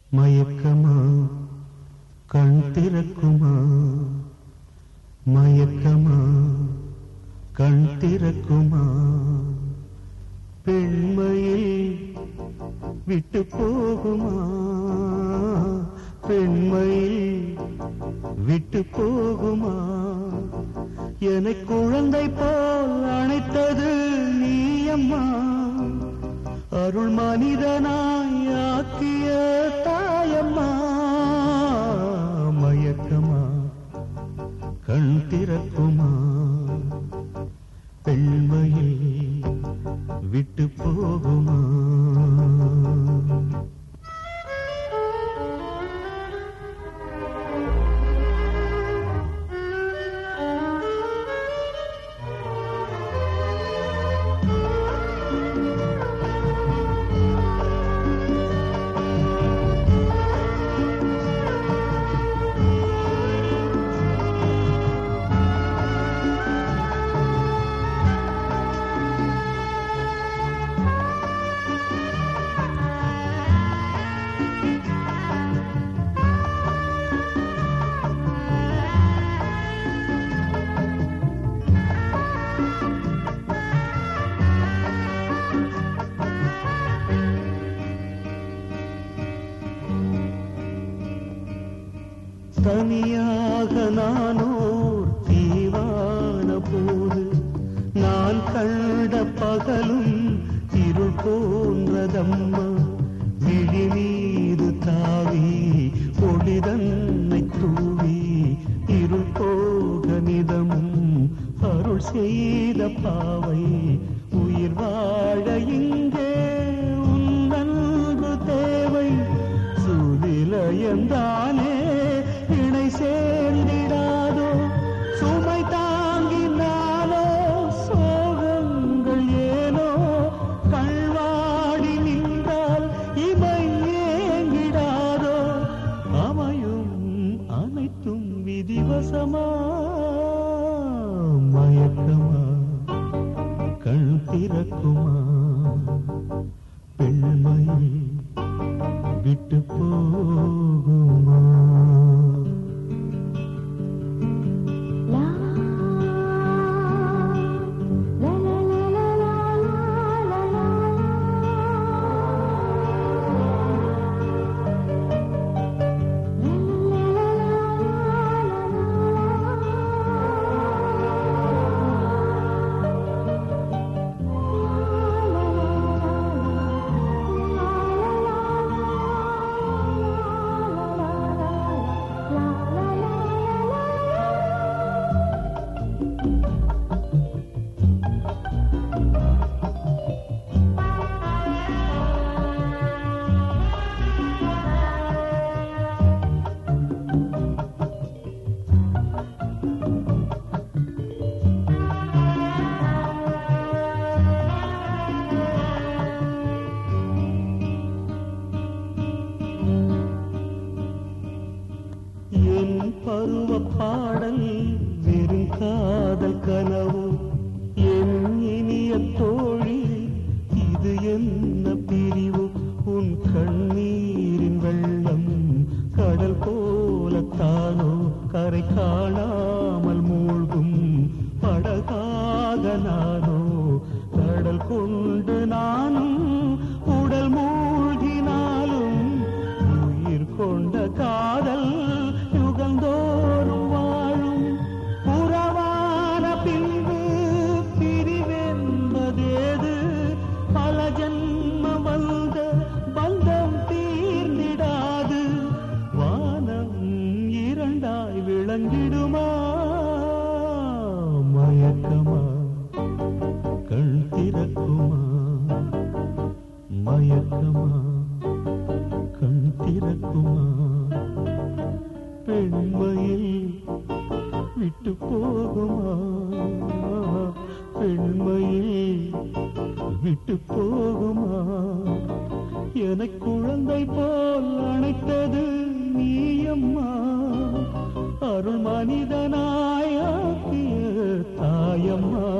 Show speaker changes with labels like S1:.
S1: மயக்கமா கண் திறக்குமா மயக்கமா கண் திறக்குமா பெண்மையில் விட்டு போகுமா பெண்மையில் விட்டு போகுமா என குழந்தை போல் அணைத்தது நீயம்மா அருள் மனிதனாய் ஆக்கிய தாயம்மா மயக்கமா கண் திறக்குமா பெண்மையில் விட்டு போகுமா தனியாக நானோர் தீவான போது நான் கண்ட பகலும் இருள் போன்றதம்மா விழி மீது தாவி ஒளிதன்னை தூவி இருள் போக நிதமும் அருள் செய்த பாவை உயிர் வாழ இங்கே உன் அன்பு தேவை சுதிலயந்தானே இணை சேர்ந்திடாதோ சுமை தாங்கினாலோ சோகங்கள் ஏனோ கள்வாடி நின்றால் இமை ஏங்கிடாதோ அமையும் அனைத்தும் விதிவசமா மயக்கமா கண் திறக்குமா பெண்மை விட்டு போகுமா
S2: லா லா லா லா லா லா லா
S1: என் பருவ பாடல் வெறும் காதல் கனவு என் இனிய தோழி இது என்ன பிரிவு உன் கண்ணீரின் வெள்ளம் கடல் போலத்தானோ கரை காணாமல் மூழ்கும் படகாக நானோ கடல் கொண்டு நானும் உடல் மூழ்கினாலும் உயிர் கொண்ட காதல் யுகந்தோறும் வாழும் உறவான பின்பு பிரிவென்பதேது பல ஜன்ம வந்த பந்தம் தீர்ந்திடாது வானம் இரண்டாய் விளங்கிடுமா மயக்கமா கண் திறக்குமா மயக்கமா கண் திறக்குமா பெண்மையில் விட்டு போகுமா பெண்மையில் விட்டு போகுமா என குழந்தை போல் அணைத்தது நீயம்மா அருள் மனிதனாய் ஆக்கிய தாயம்மா